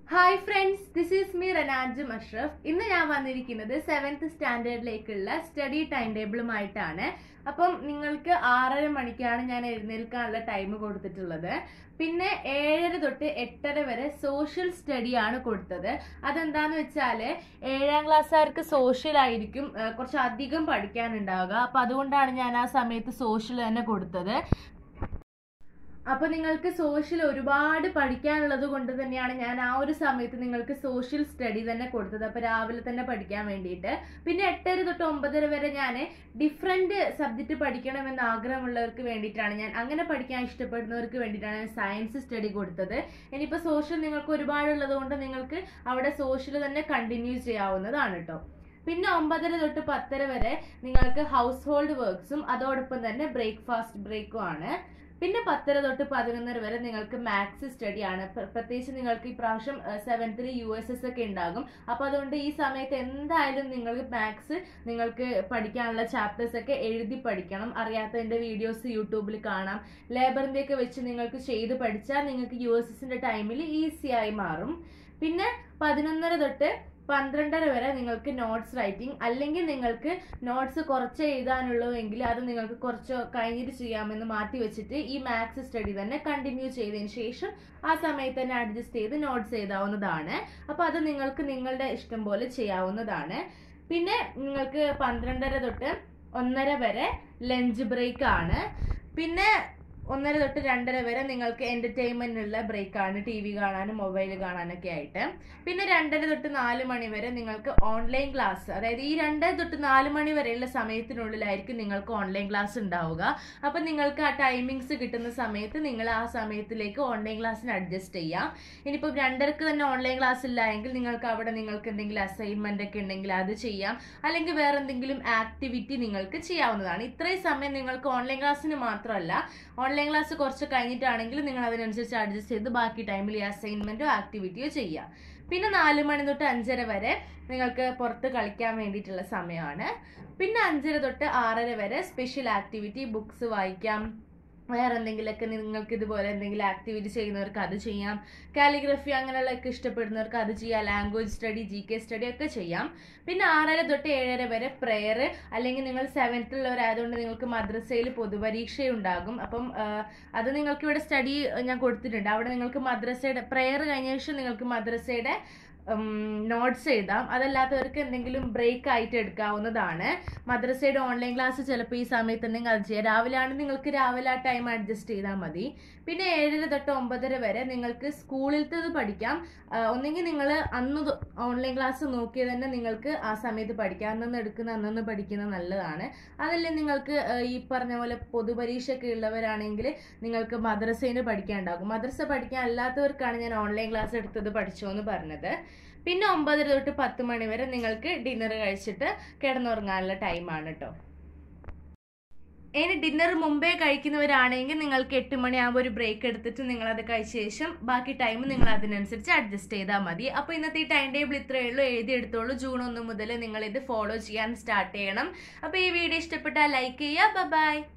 hi friends this is me റനാജും അഷ്റഫ് ഇന്ന് ഞാൻ വന്നിരിക്കുന്നത് സെവൻത്ത് സ്റ്റാൻഡേർഡിലേക്കുള്ള സ്റ്റഡി ടൈം ടേബിളുമായിട്ടാണ് അപ്പം നിങ്ങൾക്ക് ആറര മണിക്കാണ് ഞാൻ എഴുന്നേൽക്കാനുള്ള ടൈം കൊടുത്തിട്ടുള്ളത് പിന്നെ ഏഴര തൊട്ട് എട്ടര വരെ സോഷ്യൽ സ്റ്റഡി ആണ് കൊടുത്തത് അതെന്താന്ന് വെച്ചാൽ ഏഴാം ക്ലാസ്സുകാർക്ക് സോഷ്യൽ ആയിരിക്കും ആ, കുറച്ച് അധികം പഠിക്കാനുണ്ടാവുക അപ്പം അതുകൊണ്ടാണ് ഞാൻ ആ സമയത്ത് സോഷ്യൽ തന്നെ കൊടുത്തത് അപ്പൊ നിങ്ങൾക്ക് സോഷ്യൽ ഒരുപാട് പഠിക്കാനുള്ളത് കൊണ്ട് തന്നെയാണ് ഞാൻ ആ ഒരു സമയത്ത് നിങ്ങൾക്ക് സോഷ്യൽ സ്റ്റഡി തന്നെ കൊടുത്തത് അപ്പൊ രാവിലെ തന്നെ പഠിക്കാൻ വേണ്ടിയിട്ട് പിന്നെ എട്ടര തൊട്ട് ഒമ്പതര വരെ ഞാൻ ഡിഫറെന്റ് സബ്ജക്റ്റ് പഠിക്കണമെന്ന് ആഗ്രഹമുള്ളവർക്ക് വേണ്ടിയിട്ടാണ് ഞാൻ അങ്ങനെ പഠിക്കാൻ ഇഷ്ടപ്പെടുന്നവർക്ക് വേണ്ടിയിട്ടാണ് ഞാൻ സയൻസ് സ്റ്റഡി കൊടുത്തത് ഇനിയിപ്പോൾ സോഷ്യൽ നിങ്ങൾക്ക് ഒരുപാടുള്ളത് കൊണ്ട് നിങ്ങൾക്ക് അവിടെ സോഷ്യൽ തന്നെ കണ്ടിന്യൂ ചെയ്യാവുന്നതാണ് കേട്ടോ പിന്നെ ഒമ്പതര തൊട്ട് പത്തര വരെ നിങ്ങൾക്ക് ഹൗസ് ഹോൾഡ് വർക്ക്സും അതോടൊപ്പം തന്നെ ബ്രേക്ക്ഫാസ്റ്റ് ബ്രേക്കും ആണ് പിന്നെ പത്തര തൊട്ട് പതിനൊന്നര വരെ നിങ്ങൾക്ക് മാത്സ് സ്റ്റഡി ആണ് പ്ര- പ്രത്യേകിച്ച് നിങ്ങൾക്ക് ഈ പ്രാവശ്യം സെവൻത്തിൽ യു എസ് എസ് ഒക്കെ ഉണ്ടാകും അപ്പൊ അതുകൊണ്ട് ഈ സമയത്ത് എന്തായാലും നിങ്ങൾക്ക് മാത്സ് നിങ്ങൾക്ക് പഠിക്കാനുള്ള ചാപ്റ്റേഴ്സ് ഒക്കെ എഴുതി പഠിക്കണം അറിയാത്തതിന്റെ വീഡിയോസ് യൂട്യൂബിൽ കാണാം ലേബറിന്റെ ഒക്കെ വെച്ച് നിങ്ങൾക്ക് ചെയ്ത് പഠിച്ചാൽ നിങ്ങൾക്ക് യു എസ് എസിന്റെ ടൈമിൽ ഈസി ആയി മാറും പിന്നെ പതിനൊന്നര തൊട്ട് പന്ത്രണ്ടര വരെ നിങ്ങൾക്ക് നോട്ട്സ് റൈറ്റിംഗ് അല്ലെങ്കിൽ നിങ്ങൾക്ക് നോട്ട്സ് കുറച്ച് എഴുതാനുള്ളൂ എങ്കിൽ അത് നിങ്ങൾക്ക് കുറച്ച് കഴിഞ്ഞിട്ട് ചെയ്യാമെന്ന് മാറ്റി വെച്ചിട്ട് ഈ മാത്സ് സ്റ്റഡി തന്നെ കണ്ടിന്യൂ ചെയ്തതിന് ശേഷം ആ സമയത്ത് തന്നെ അഡ്ജസ്റ്റ് ചെയ്ത് നോട്ട്സ് എഴുതാവുന്നതാണ് അപ്പോൾ അത് നിങ്ങൾക്ക് നിങ്ങളുടെ ഇഷ്ടം പോലെ ചെയ്യാവുന്നതാണ് പിന്നെ നിങ്ങൾക്ക് പന്ത്രണ്ടര തൊട്ട് ഒന്നര വരെ ലഞ്ച് ബ്രേക്ക് ആണ് പിന്നെ ഒന്നര തൊട്ട് രണ്ടര വരെ നിങ്ങൾക്ക് എന്റർടൈൻമെന്റിനുള്ള ബ്രേക്ക് ആണ് ടി വി കാണാനും മൊബൈൽ കാണാനൊക്കെ ആയിട്ട് പിന്നെ രണ്ടര തൊട്ട് നാല് മണി വരെ നിങ്ങൾക്ക് ഓൺലൈൻ ക്ലാസ് അതായത് ഈ രണ്ടര തൊട്ട് നാല് മണി വരെയുള്ള സമയത്തിനുള്ളിലായിരിക്കും നിങ്ങൾക്ക് ഓൺലൈൻ ക്ലാസ് ഉണ്ടാവുക അപ്പം നിങ്ങൾക്ക് ആ ടൈമിങ്സ് കിട്ടുന്ന സമയത്ത് നിങ്ങൾ ആ സമയത്തിലേക്ക് ഓൺലൈൻ ക്ലാസ്സിന് അഡ്ജസ്റ്റ് ചെയ്യാം ഇനിയിപ്പോൾ രണ്ടരക്ക് തന്നെ ഓൺലൈൻ ക്ലാസ് ഇല്ല എങ്കിൽ നിങ്ങൾക്ക് അവിടെ നിങ്ങൾക്ക് എന്തെങ്കിലും അസൈൻമെന്റ് ഒക്കെ ഉണ്ടെങ്കിൽ അത് ചെയ്യാം അല്ലെങ്കിൽ വേറെ എന്തെങ്കിലും ആക്ടിവിറ്റി നിങ്ങൾക്ക് ചെയ്യാവുന്നതാണ് ഇത്രയും സമയം നിങ്ങൾക്ക് ഓൺലൈൻ ക്ലാസ്സിന് മാത്രമല്ല ഓൺലൈൻ ക്ലാസ് കുറച്ച് കഴിഞ്ഞിട്ടാണെങ്കിൽ നിങ്ങൾ അതിനനുസരിച്ച് അഡ്ജസ്റ്റ് ചെയ്ത് ബാക്കി ടൈമിൽ ഈ അസൈൻമെന്റോ ആക്ടിവിറ്റിയോ ചെയ്യാം പിന്നെ നാല് മണി തൊട്ട് അഞ്ചര വരെ നിങ്ങൾക്ക് പുറത്ത് കളിക്കാൻ വേണ്ടിയിട്ടുള്ള സമയമാണ് പിന്നെ അഞ്ചര തൊട്ട് ആറര വരെ സ്പെഷ്യൽ ആക്ടിവിറ്റി ബുക്സ് വായിക്കാം വേറെ എന്തെങ്കിലുമൊക്കെ നിങ്ങൾക്ക് ഇതുപോലെ എന്തെങ്കിലും ആക്ടിവിറ്റി ചെയ്യുന്നവർക്ക് അത് ചെയ്യാം കാലിഗ്രഫി അങ്ങനെയുള്ളതൊക്കെ ഇഷ്ടപ്പെടുന്നവർക്ക് അത് ചെയ്യാം language study G K study ഒക്കെ ചെയ്യാം പിന്നെ ആറര തൊട്ട് ഏഴര വരെ പ്രെയർ അല്ലെങ്കിൽ നിങ്ങൾ സെവൻത്തിലുള്ളവരായതുകൊണ്ട് നിങ്ങൾക്ക് മദ്രസയിൽ പൊതുപരീക്ഷയുണ്ടാകും അപ്പം ആ, അത് നിങ്ങൾക്ക് ഇവിടെ സ്റ്റഡി ഞാൻ കൊടുത്തിട്ടുണ്ട് അവിടെ നിങ്ങൾക്ക് മദ്രസയുടെ പ്രെയർ കഴിഞ്ഞ ശേഷം നിങ്ങൾക്ക് മദ്രസയുടെ നോട്ട്സ് എഴുതാം അതല്ലാത്തവർക്ക് എന്തെങ്കിലും ബ്രേക്ക് ആയിട്ട് എടുക്കാവുന്നതാണ് മദ്രസയുടെ ഓൺലൈൻ ക്ലാസ് ചിലപ്പോൾ ഈ സമയത്ത് ഉണ്ടെങ്കിൽ അത് ചെയ്യാം രാവിലെ ആണെങ്കിൽ നിങ്ങൾക്ക് രാവിലെ ആ ടൈം അഡ്ജസ്റ്റ് ചെയ്താൽ മതി പിന്നെ ഏഴര തൊട്ട് ഒമ്പതര വരെ നിങ്ങൾക്ക് സ്കൂളിലത്തത് പഠിക്കാം ആ, ഒന്നെങ്കിൽ നിങ്ങൾ അന്ന് ഓൺലൈൻ ക്ലാസ് നോക്കിയത് തന്നെ നിങ്ങൾക്ക് ആ സമയത്ത് പഠിക്കാം അന്നന്ന് എടുക്കുന്ന അന്നന്ന് പഠിക്കുന്നത് നല്ലതാണ് അതല്ലേ നിങ്ങൾക്ക് ആ, ഈ പറഞ്ഞ പോലെ പൊതുപരീക്ഷയൊക്കെ ഉള്ളവരാണെങ്കിൽ നിങ്ങൾക്ക് മദ്രസയിൽ പഠിക്കാനുണ്ടാകും മദ്രസ പഠിക്കാൻ അല്ലാത്തവർക്കാണ് ഞാൻ ഓൺലൈൻ ക്ലാസ് എടുത്തത് പഠിച്ചോ എന്ന് പറഞ്ഞത് പിന്നെ ഒമ്പതര തൊട്ട് പത്ത് മണി വരെ നിങ്ങൾക്ക് ഡിന്നർ കഴിച്ചിട്ട് കിടന്നുറങ്ങാനുള്ള ടൈമാണ് കേട്ടോ ഇനി ഡിന്നർ മുമ്പേ കഴിക്കുന്നവരാണെങ്കിൽ നിങ്ങൾക്ക് എട്ട് മണിയാകുമ്പോൾ ഒരു ബ്രേക്ക് എടുത്തിട്ട് നിങ്ങൾ അത് കഴിച്ച ശേഷം ബാക്കി ടൈം നിങ്ങൾ അതിനനുസരിച്ച് അഡ്ജസ്റ്റ് ചെയ്താൽ മതി അപ്പോൾ ഇന്നത്തെ ഈ ടൈം ടേബിൾ ഇത്രയേ ഉള്ളൂ എഴുതിയെടുത്തോളൂ ജൂൺ ഒന്ന് മുതൽ നിങ്ങൾ ഇത് ഫോളോ ചെയ്യാൻ സ്റ്റാർട്ട് ചെയ്യണം അപ്പോൾ ഈ വീഡിയോ ഇഷ്ടപ്പെട്ടാൽ ലൈക്ക് ചെയ്യുക ബൈ